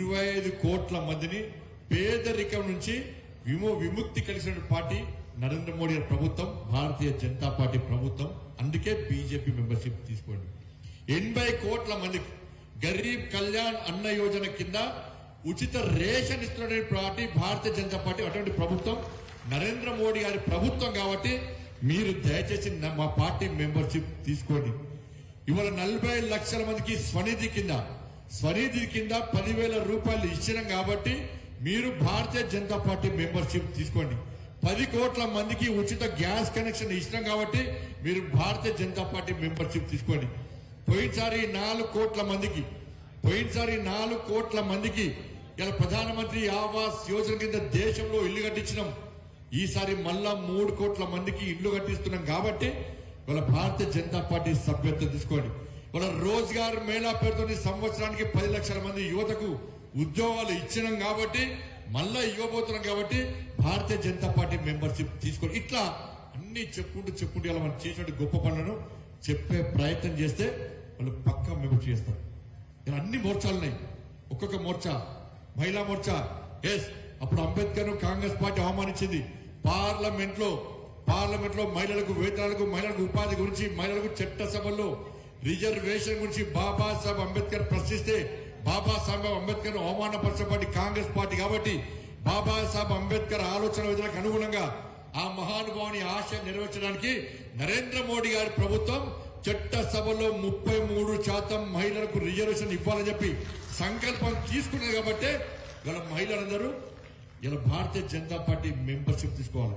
ఇరవై ఐదు కోట్ల మందిని పేదరికం నుంచి విమో విముక్తి కలిసిన పార్టీ నరేంద్ర మోడీ గారి ప్రభుత్వం భారతీయ జనతా పార్టీ ప్రభుత్వం అందుకే బీజేపీ మెంబర్షిప్ తీసుకోండి ఎనభై కోట్ల మందికి గరీబ్ కళ్యాణ్ అన్న యోజన కింద ఉచిత రేషన్ ఇస్తున్న పార్టీ భారతీయ జనతా పార్టీ అటువంటి ప్రభుత్వం నరేంద్ర మోడీ గారి ప్రభుత్వం కాబట్టి మీరు దయచేసి నా- మా పార్టీ మెంబర్షిప్ తీసుకోండి ఇవాళ నలభై లక్షల మందికి స్వనిధి కింద స్వనిధి కింద పదివేల రూపాయలు ఇచ్చినాం కాబట్టి మీరు భారతీయ జనతా పార్టీ మెంబర్షిప్ తీసుకోండి పది కోట్ల మందికి ఉచిత గ్యాస్ కనెక్షన్ ఇచ్చినాం కాబట్టి మీరు భారతీయ జనతా పార్టీ మెంబర్షిప్ తీసుకోండి పోయినసారి నాలుగు కోట్ల మందికి పోయినసారి నాలుగు కోట్ల మందికి ఇలా ప్రధానమంత్రి ఆవాస్ యోజన కింద దేశంలో ఇల్లు కట్టించినాం ఈసారి మళ్ళా మూడు కోట్ల మందికి ఇల్లు కట్టిస్తున్నాం కాబట్టి వాళ్ళ భారతీయ జనతా పార్టీ సభ్యత్వం తీసుకోండి వాళ్ళ రోజ్గార్ మేళా పేరుతో సంవత్సరానికి పది లక్షల మంది యువతకు ఉద్యోగాలు ఇచ్చినాం కాబట్టి మళ్ళా ఇవ్వబోతున్నాం కాబట్టి భారతీయ జనతా పార్టీ మెంబర్షిప్ తీసుకోండి ఇట్లా అన్ని చెప్పుకుంటూ చెప్పుకుంటూ ఇలా మనం చేసిన గొప్ప పనులను చెప్పే ప్రయత్నం చేస్తే వాళ్ళు పక్కా మెంబర్షిప్ చేస్తారు ఇలా అన్ని మోర్చాలు ఉన్నాయి ఒక్కొక్క మోర్చా మహిళా మోర్చా ఎస్ అప్పుడు అంబేద్కర్ కాంగ్రెస్ పార్టీ అవమానించింది పార్లమెంట్ లో పార్లమెంట్ లో మహిళలకు వేతనాలకు మహిళలకు ఉపాధి గురించి మహిళలకు చట్టసభల్లో రిజర్వేషన్ గురించి బాబాసాహెబ్ అంబేద్కర్ ప్రశ్నిస్తే బాబాసాహెబ్ అంబేద్కర్ అవమానపరచబడి కాంగ్రెస్ పార్టీ కాబట్టి బాబాసాహెబ్ అంబేద్కర్ ఆలోచన విధాలకు అనుగుణంగా ఆ మహానుభావుని ఆశ నెరవేర్చడానికి నరేంద్ర మోడీ గారి ప్రభుత్వం చట్టసభలో ముప్పై మూడు శాతం మహిళలకు రిజర్వేషన్ ఇవ్వాలని చెప్పి సంకల్పం తీసుకున్నది కాబట్టి ఇవాళ మహిళలందరూ ఇలా భారతీయ జనతా పార్టీ మెంబర్షిప్ తీసుకోవాలి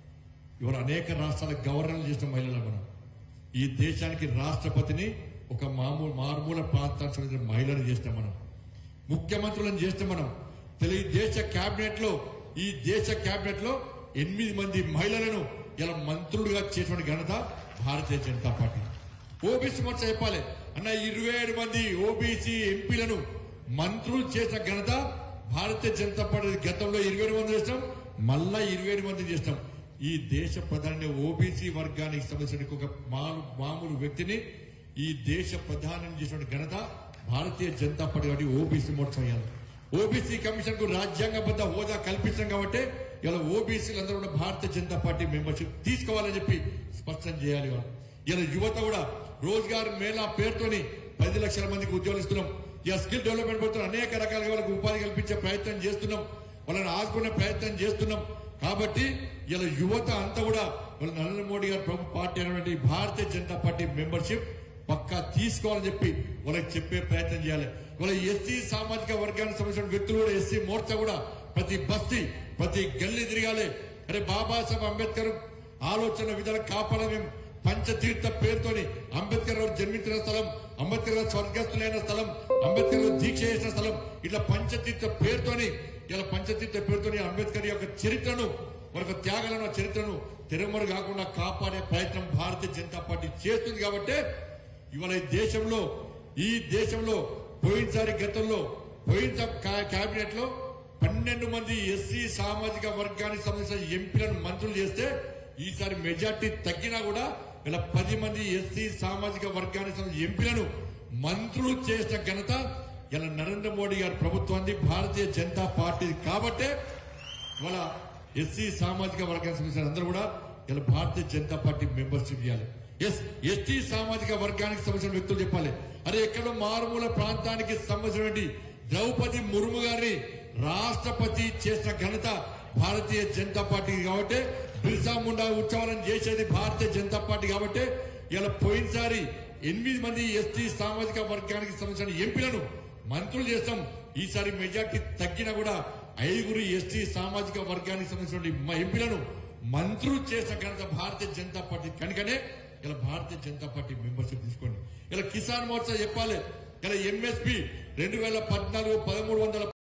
ఇవాళ అనేక రాష్ట్రాల గవర్నర్లు చేసిన మహిళలు మనం ఈ దేశానికి రాష్ట్రపతిని ఒక మామూలు మారుమూల ప్రాంతానికి చెందిన మహిళను చేస్తాం మనం ముఖ్యమంత్రులను చేస్తే మనం తెలుగు దేశ కేబినెట్ లో ఈ దేశ కేబినెట్ లో ఎనిమిది మంది మహిళలను ఇలా మంత్రులుగా చేసిన ఘనత భారతీయ జనతా పార్టీ ఓబీసీ మోర్చా చెప్పాలి అన్న ఇరవై ఏడు మంది ఓబీసీ ఎంపీలను మంత్రులు చేసిన ఘనత భారతీయ జనతా పార్టీ గతంలో ఇరవై ఏడు మంది చేస్తాం మళ్ళా ఇరవై ఏడు మంది చేస్తాం ఈ దేశ ప్రధాని ఓబీసీ వర్గానికి సంబంధించిన ఒక మామూలు మామూలు వ్యక్తిని ఈ దేశ ప్రధానం చేసిన ఘనత భారతీయ జనతా పార్టీ కాబట్టి ఓబీసీ మోర్చా అయ్యాలి ఓబీసీ కమిషన్ కు రాజ్యాంగబద్ధ హోదా కల్పించాం కాబట్టి ఇలా ఓబీసీలు అందరూ కూడా భారతీయ జనతా పార్టీ మెంబర్షిప్ తీసుకోవాలని చెప్పి స్పష్టం చేయాలి వాళ్ళు ఇలా యువత కూడా రోజ్గార్ మేళా పేరుతోని పది లక్షల మందికి ఉద్యోగాలు ఇస్తున్నాం ఇలా స్కిల్ డెవలప్మెంట్ పేరుతో అనేక రకాలుగా వాళ్ళకి ఉపాధి కల్పించే ప్రయత్నం చేస్తున్నాం వాళ్ళని ఆదుకునే ప్రయత్నం చేస్తున్నాం కాబట్టి ఇలా యువత అంతా కూడా వాళ్ళ నరేంద్ర మోడీ గారి ప్రభు పార్టీ అయినటువంటి భారతీయ జనతా పార్టీ మెంబర్షిప్ పక్కా తీసుకోవాలని చెప్పి వాళ్ళకి చెప్పే ప్రయత్నం చేయాలి వాళ్ళ ఎస్సీ సామాజిక వర్గానికి సంబంధించిన వ్యక్తులు కూడా ఎస్సీ మోర్చా కూడా ప్రతి బస్తీ ప్రతి గల్లీ తిరగాలి అరే బాబాసాహెబ్ అంబేద్కర్ ఆలోచన విధానం కాపాడాలి మేము పంచతీర్థ పేరుతోని అంబేద్కర్ గారు జన్మించిన స్థలం అంబేద్కర్ గారు స్వర్గస్థులైన స్థలం అంబేద్కర్ గారు దీక్ష చేసిన స్థలం ఇట్లా పంచతీర్థ పేరుతోని ఇలా పంచతీర్థ పేరుతోని అంబేద్కర్ యొక్క చరిత్రను మరొక త్యాగాలను ఆ చరిత్రను తెరమరు కాకుండా కాపాడే ప్రయత్నం భారతీయ జనతా పార్టీ చేస్తుంది కాబట్టి ఇవాళ ఈ దేశంలో ఈ దేశంలో పోయినసారి గతంలో పోయిన కేబినెట్ లో పన్నెండు మంది ఎస్సీ సామాజిక వర్గానికి సంబంధించిన ఎంపీలను మంత్రులు చేస్తే ఈసారి మెజార్టీ తగ్గినా కూడా ఇలా పది మంది ఎస్సీ సామాజిక వర్గానికి సంబంధించిన ఎంపీలను మంత్రులు చేసిన ఘనత ఇలా నరేంద్ర మోడీ గారి ప్రభుత్వాన్ని భారతీయ జనతా పార్టీ కాబట్టే ఇవాళ ఎస్సీ సామాజిక వర్గానికి సంబంధించిన అందరూ కూడా ఇలా భారతీయ జనతా పార్టీ మెంబర్షిప్ చేయాలి ఎస్ ఎస్టీ సామాజిక వర్గానికి సంబంధించిన వ్యక్తులు చెప్పాలి అరే ఎక్కడో మారుమూల ప్రాంతానికి సంబంధించినటువంటి ద్రౌపది ముర్ము గారిని రాష్ట్రపతి చేసిన ఘనత భారతీయ జనతా పార్టీ కాబట్టి బిర్సా ముండా ఉత్సవాలను చేసేది భారతీయ జనతా పార్టీ కాబట్టి ఇలా పోయినసారి ఎనిమిది మంది ఎస్టీ సామాజిక వర్గానికి సంబంధించిన ఎంపీలను మంత్రులు చేస్తాం ఈసారి మెజార్టీ తగ్గినా కూడా ఐదుగురు ఎస్టీ సామాజిక వర్గానికి సంబంధించిన మా ఎంపీలను మంత్రులు చేసిన ఘనత భారతీయ జనతా పార్టీ కనుకనే ఇలా భారతీయ జనతా పార్టీ మెంబర్షిప్ తీసుకోండి ఇలా కిసాన్ మోర్చా చెప్పాలి ఇలా ఎంఎస్పి రెండు వేల పద్నాలుగు పదమూడు వందల